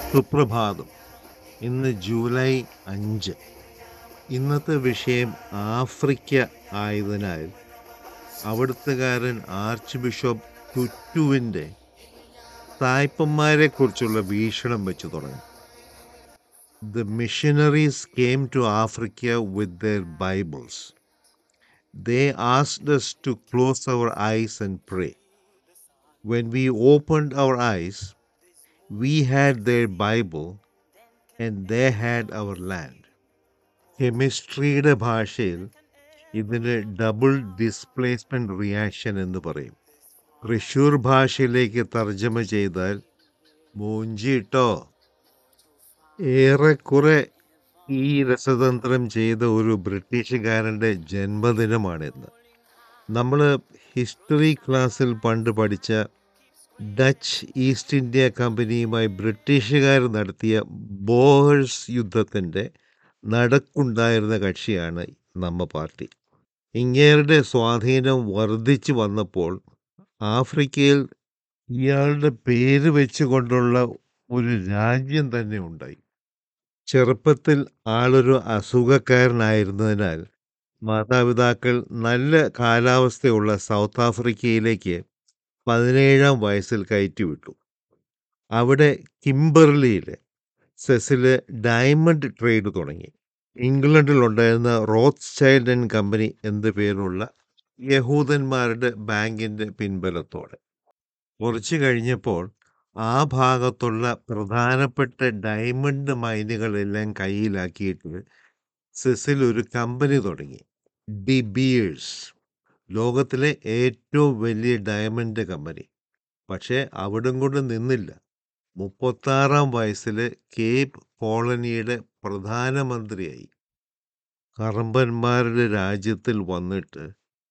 സുപ്രഭാതം ഇന്ന് ജൂലൈ അഞ്ച് ഇന്നത്തെ വിഷയം ആഫ്രിക്ക ആയതിനാൽ അവിടുത്തുകാരൻ ആർച്ച് ബിഷപ്പ് ടുറ്റുവിൻ്റെ തായ്പന്മാരെക്കുറിച്ചുള്ള വീക്ഷണം വെച്ച് തുടങ്ങി the missionaries came to Africa with their Bibles they asked us to close our eyes and pray. When we opened our eyes, we had their Bible and they had our land. കെമിസ്ട്രിയുടെ ഭാഷയിൽ ഇതിന് double displacement reaction എന്ന് പറയും തൃശ്ശൂർ ഭാഷയിലേക്ക് തർജ്ജമ ചെയ്താൽ മൂഞ്ചിട്ടോ ഏറെക്കുറെ ഈ രസതന്ത്രം ചെയ്ത ഒരു ബ്രിട്ടീഷുകാരൻ്റെ ജന്മദിനമാണിന്ന് നമ്മൾ ഹിസ്റ്ററി ക്ലാസ്സിൽ പണ്ട് പഠിച്ച ഡച്ച് ഈസ്റ്റ് ഇന്ത്യ കമ്പനിയുമായി ബ്രിട്ടീഷുകാർ നടത്തിയ ബോഹേഴ്സ് യുദ്ധത്തിൻ്റെ നടക്കുണ്ടായിരുന്ന കക്ഷിയാണ് നമ്മ പാർട്ടി ഇങ്ങേരുടെ സ്വാധീനം വർദ്ധിച്ചു വന്നപ്പോൾ ആഫ്രിക്കയിൽ ഇയാളുടെ പേര് വെച്ചുകൊണ്ടുള്ള ഒരു രാജ്യം തന്നെ ഉണ്ടായി ചെറുപ്പത്തിൽ ആളൊരു അസുഖക്കാരനായിരുന്നതിനാൽ മാതാപിതാക്കൾ നല്ല കാലാവസ്ഥയുള്ള സൗത്ത് ആഫ്രിക്കയിലേക്ക് പതിനേഴാം വയസ്സിൽ കയറ്റിവിട്ടു അവിടെ കിംബർലിയിൽ സെസില് ഡയമണ്ട് ട്രേഡ് തുടങ്ങി ഇംഗ്ലണ്ടിലുണ്ടായിരുന്ന റോത്ത് ചൈൽഡ് ആൻഡ് കമ്പനി എന്ന പേരുള്ള യഹൂദന്മാരുടെ ബാങ്കിൻ്റെ പിൻബലത്തോടെ കുറച്ച് കഴിഞ്ഞപ്പോൾ ആ ഭാഗത്തുള്ള പ്രധാനപ്പെട്ട ഡയമണ്ട് മൈനുകളെല്ലാം കയ്യിലാക്കിയിട്ട് സെസിൽ ഒരു കമ്പനി തുടങ്ങി ഡി ബിയേഴ്സ് ലോകത്തിലെ ഏറ്റവും വലിയ ഡയമണ്ട് കമ്പനി പക്ഷേ അവിടം കൊണ്ട് നിന്നില്ല മുപ്പത്താറാം വയസ്സിൽ കേപ്പ് കോളനിയുടെ പ്രധാനമന്ത്രിയായി കറമ്പന്മാരുടെ രാജ്യത്തിൽ വന്നിട്ട്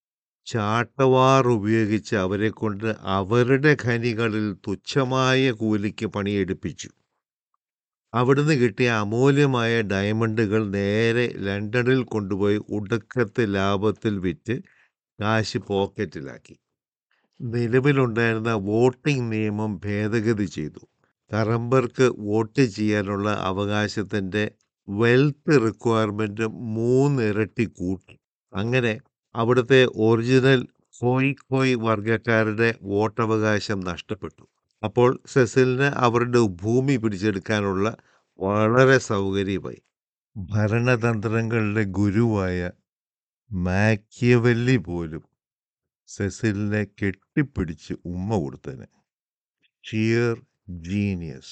ചാട്ടവാർ ഉപയോഗിച്ച് അവരെ കൊണ്ട് അവരുടെ ഖനികളിൽ തുച്ഛമായ കൂലിക്ക് പണിയെടുപ്പിച്ചു അവിടുന്ന് കിട്ടിയ അമൂല്യമായ ഡയമണ്ടുകൾ നേരെ ലണ്ടനിൽ കൊണ്ടുപോയി ഉടുക്കത്തെ ലാഭത്തിൽ വിറ്റ് കാശ് പോക്കറ്റിലാക്കി നിലവിലുണ്ടായിരുന്ന വോട്ടിംഗ് നിയമം ഭേദഗതി ചെയ്തു കറമ്പർക്ക് വോട്ട് ചെയ്യാനുള്ള അവകാശത്തിൻ്റെ വെൽത്ത് റിക്വയർമെൻറ്റ് മൂന്നിരട്ടി കൂട്ടി അങ്ങനെ അവിടുത്തെ ഒറിജിനൽ ഹോയ് ഹോയ് വർഗക്കാരുടെ വോട്ടവകാശം നഷ്ടപ്പെട്ടു അപ്പോൾ സെസിലിന് അവരുടെ ഭൂമി പിടിച്ചെടുക്കാനുള്ള വളരെ സൗകര്യമായി ഭരണതന്ത്രങ്ങളുടെ ഗുരുവായ മാക്കിയവല്ലി പോലും സെസിലിനെ കെട്ടിപ്പിടിച്ച് ഉമ്മ കൊടുത്തന് ഷിയർ ജീനിയസ്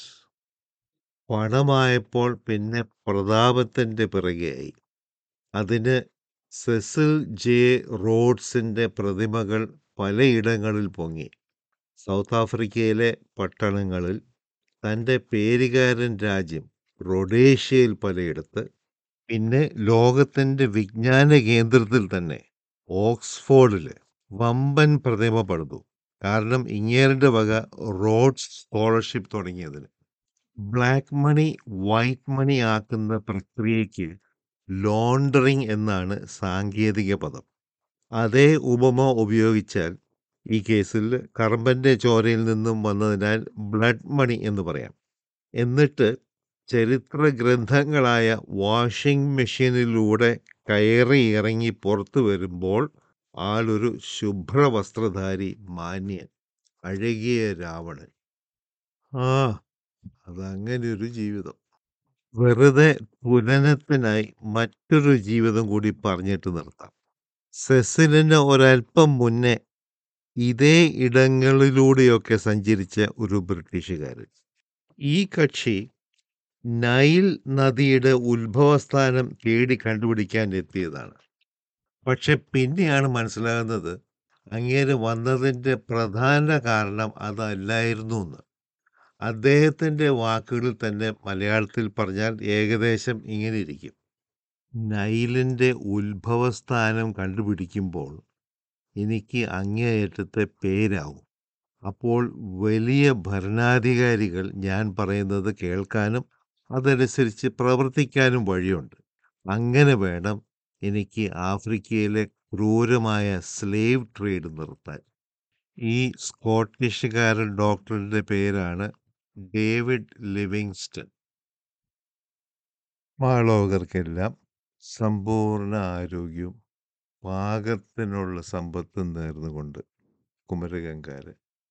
പണമായപ്പോൾ പിന്നെ പ്രതാപത്തിൻ്റെ പിറകെയായി അതിന് സെസിൽ ജെ റോഡ്സിൻ്റെ പ്രതിമകൾ പലയിടങ്ങളിൽ പൊങ്ങി സൗത്ത് ആഫ്രിക്കയിലെ പട്ടണങ്ങളിൽ തൻ്റെ പേരുകാരൻ രാജ്യം റൊഡേഷ്യയിൽ പലയിടത്ത് പിന്നെ ലോകത്തിൻ്റെ വിജ്ഞാന കേന്ദ്രത്തിൽ തന്നെ ഓക്സ്ഫോർഡിൽ വമ്പൻ പ്രതിമ പണിതു കാരണം ഇങ്ങേരുടെ വക റോഡ്സ് സ്കോളർഷിപ്പ് തുടങ്ങിയതിന് ബ്ലാക്ക് മണി വൈറ്റ് മണി ആക്കുന്ന പ്രക്രിയയ്ക്ക് ലോണ്ടറിങ് എന്നാണ് സാങ്കേതിക പദം അതേ ഉപമ ഉപയോഗിച്ചാൽ ഈ കേസിൽ കറമ്പൻ്റെ ചോരയിൽ നിന്നും വന്നതിനാൽ ബ്ലഡ് മണി എന്ന് പറയാം എന്നിട്ട് ചരിത്ര ഗ്രന്ഥങ്ങളായ വാഷിംഗ് മെഷീനിലൂടെ കയറി ഇറങ്ങി പുറത്തു വരുമ്പോൾ ആളൊരു ശുഭ്രവസ്ത്രധാരി മാന്യൻ അഴകിയ രാവണൻ ആ അതങ്ങനെ ഒരു ജീവിതം വെറുതെ പുലനത്തിനായി മറ്റൊരു ജീവിതം കൂടി പറഞ്ഞിട്ട് നിർത്താം സെസിലിന് ഒരല്പം മുന്നേ ഇതേ ഇടങ്ങളിലൂടെയൊക്കെ സഞ്ചരിച്ച ഒരു ബ്രിട്ടീഷുകാരൻ ഈ കക്ഷി നൈൽ നദിയുടെ ഉത്ഭവസ്ഥാനം തേടി കണ്ടുപിടിക്കാൻ എത്തിയതാണ് പക്ഷെ പിന്നെയാണ് മനസ്സിലാകുന്നത് അങ്ങേര് വന്നതിൻ്റെ പ്രധാന കാരണം അതല്ലായിരുന്നു എന്ന് അദ്ദേഹത്തിൻ്റെ വാക്കുകളിൽ തന്നെ മലയാളത്തിൽ പറഞ്ഞാൽ ഏകദേശം ഇങ്ങനെ ഇരിക്കും നൈലിൻ്റെ ഉത്ഭവസ്ഥാനം കണ്ടുപിടിക്കുമ്പോൾ എനിക്ക് അങ്ങേയറ്റത്തെ പേരാവും അപ്പോൾ വലിയ ഭരണാധികാരികൾ ഞാൻ പറയുന്നത് കേൾക്കാനും അതനുസരിച്ച് പ്രവർത്തിക്കാനും വഴിയുണ്ട് അങ്ങനെ വേണം എനിക്ക് ആഫ്രിക്കയിലെ ക്രൂരമായ സ്ലേവ് ട്രേഡ് നിർത്താൻ ഈ സ്കോട്ടിഷുകാരൻ ഡോക്ടറിൻ്റെ പേരാണ് ഡേവിഡ് ലിവിങ്സ്റ്റൺ മാളോകർക്കെല്ലാം സമ്പൂർണ്ണ ആരോഗ്യവും പാകത്തിനുള്ള സമ്പത്തും നേർന്നുകൊണ്ട് കുമരകങ്കാര്